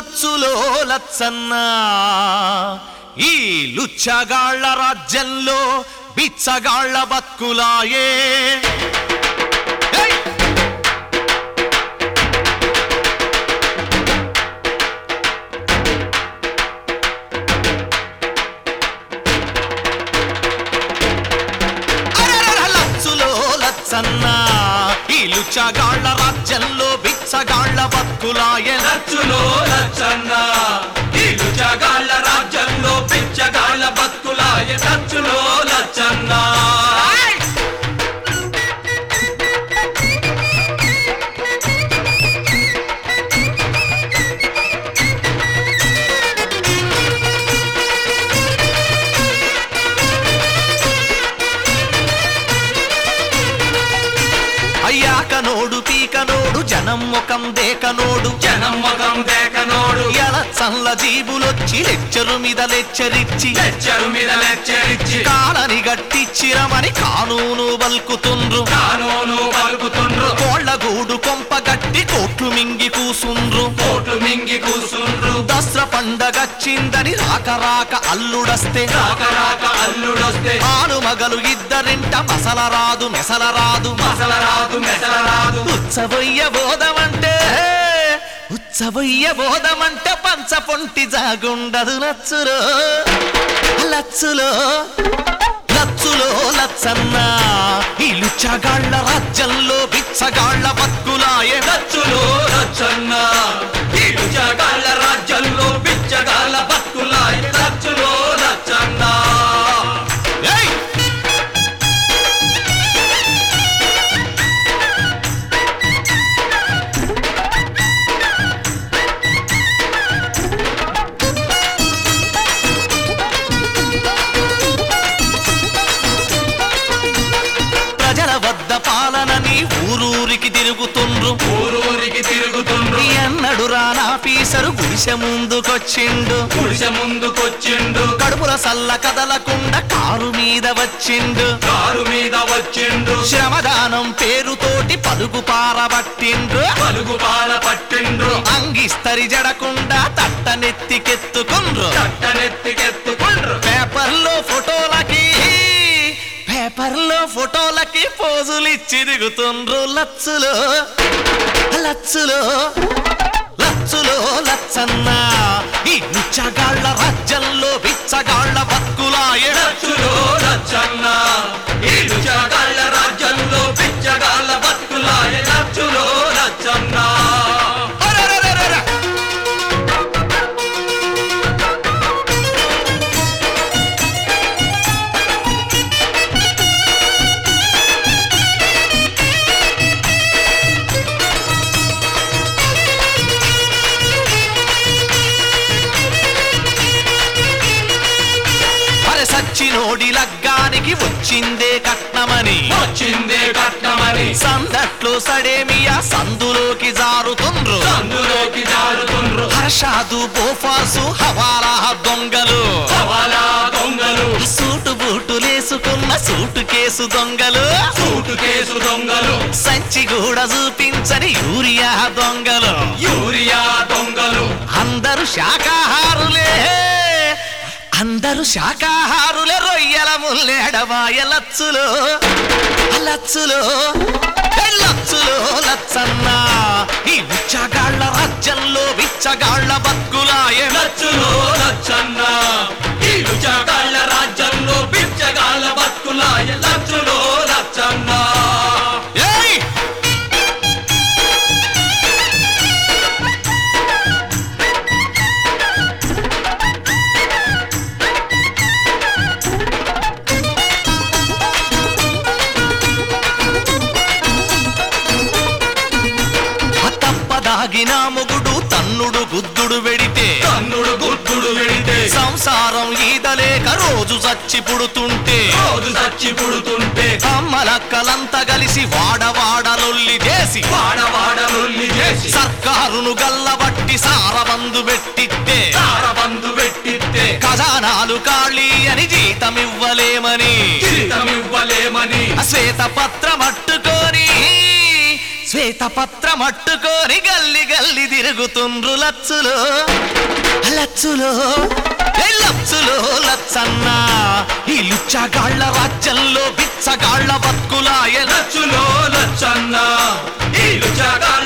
లచ్చులో లచ్చన్న ఈ లుచ్చగాళ్ల రాజ్యంలో బిచ్చగాళ్ల బతుకులాయే ఏయ్! అరెరెరె లచ్చులో లచ్చన్న ఈ లుచ్చగాళ్ల రాజ్యంలో బిచ్చగాళ్ల బతుకులాయే లచ్చులో లచ్చన్న ఈ లుచగాళ్ళ రాజ్యంలో పిచ్చగాళ్ళ బతుకులాయ లచ్చులో లచ్చన్న అయ్యాకనోడు పీకనోడు జనం ముఖం దేకనోడు జనం మగం దేకనోడు ఎల చల్ల జీబులొచ్చి లెక్చరు మీద లెచ్చరిచ్చి లెచ్చరు మీద లెచ్చరిచ్చి కాలని గట్టిచ్చిరమని కానూను బల్కుతుండ్రు కానూను పలుకుతుండ్రు కోళ్ల గూడు కొంప గట్టి కోట్లు మింగి కూసుండ్రు కోట్లు మింగి కూసుండ్రు దసరా పండగచ్చిందని రాక రాక అల్లుడస్తే రాక రాక అల్లుడొస్తే ఆను మగలు ఇద్దరింట మసల రాదు మెసల రాదు మసల రాదు మెసల రాదు ఉత్సవయ్య బోధమంటే ఉత్సవయ్య బోధమంటే పంచ పొంటి జాగుండదు లచ్చులో లచ్చులో లచ్చులో లచ్చన్న ఈ లుచ్చగాళ్ల రాజ్యంలో బిచ్చగాళ్ల బతుకులాయే లచ్చులో లచ్చన్న ఈ లుచగాళ్ళ రాజ్యంలో పిచ్చగాళ్ళ బతుకులాయ లచ్చులో లచ్చన్న ఏయ్! ప్రజల వద్ద పాలనని ఊరూరికి తిరుగుతుండ్రు ఊరూరికి తిరుగుతుండ్రు ఎన్నడు రానాఫీసరు గుడిసె ముందుకొచ్చిండు గుడిసె ముందుకొచ్చిండు కడుపుల సల్ల కదలకుండా కారు మీద వచ్చిండు కారు మీద వచ్చిండు శ్రమదానం పేరుతోటి పలుగు పారబట్టిండ్రు పలుగు పాల పట్టిండ్రు అంగిస్తరి జడకుండా తట్టనెత్తికెత్తుకుండ్రు చట్టనెత్తికెత్తుకుండ్రు పేపర్లో ఫోటోలకి పేపర్లో ఫోటోలకి పోజులు ఇచ్చి దిగుతుండ్రు లచ్చులో లచ్చులో లచ్చులో లచ్చన్న ఈ నిచ్చగాళ్ల రాజ్యంలో బిచ్చగాళ్ల బతుకులాయే లచ్చులో లచ్చన్న ఈ లుచగాళ్ళ రాజ్యంలో పిచ్చగాళ్ళ బతుకులాయ లచ్చులో లచ్చన్న అరెరెరెరెరె! అరె సచ్చినోడి లగ్గానికి వచ్చిందే కట్నమని వచ్చిందే కట్నమని సందట్లో సడేమియా సందులోకి జారుతుండ్రు అందులోకి జారుతుండ్రు హర్షాదు బోఫాసు హవాలా దొంగలు సవాలా దొంగలు సూటు బూటులేసుకున్న సూటు కేసు దొంగలు సూటు కేసు దొంగలు సంచి కూడా చూపించని యూరియా దొంగలు యూరియా దొంగలు అందరూ శాకాహారులే అందరూ శాకాహారులే రొయ్యల ముల్లేడవాయ లచ్చులో లచ్చులో ఏ లచ్చులో లచ్చన్న ఈ బిచ్చగాళ్ల రాజ్యంలో బిచ్చగాళ్ల బతుకులాయే లచ్చులో లచ్చన్న ఈ రుచగాళ్ళ రాజ్యంలో పిచ్చగాళ్ళ బతుకులాయ లచ్చులో లచ్చన్న ఏయ్ తప్పదాగిన మొగుడు తన్నుడు గుద్దుడు వెడితే కన్నుడు గుర్తుడు వెడితే సంసారం ఈదలేక రోజు చచ్చి పుడుతుంటే రోజు చచ్చి పుడుతుంటే అమ్మలక్కలంతా కలిసి వాడవాడలొల్లి చేసి వాడవాడ లొల్లి చేసి సర్కారును గల్లబట్టి సారబందు పెట్టిస్తే సారబందు పెట్టిస్తే ఖజానాలు ఖాళీ అని జీతమివ్వలేమని జీతమివ్వలేమని శ్వేత పత్రం అట్టుకొని శ్వేత శ్వేతపత్రం అట్టుకొని గల్లి గల్లి తిరుగుతుండ్రు లచ్చులో లచ్చులో ఏ లచ్చులో లచ్చన్న ఈ లుచ్చగాళ్ళ రాజ్యంలో బిచ్చగాళ్ళ బతుకులాయన లచ్చులో లచ్చన్న ఈ లుచగాళ్ళ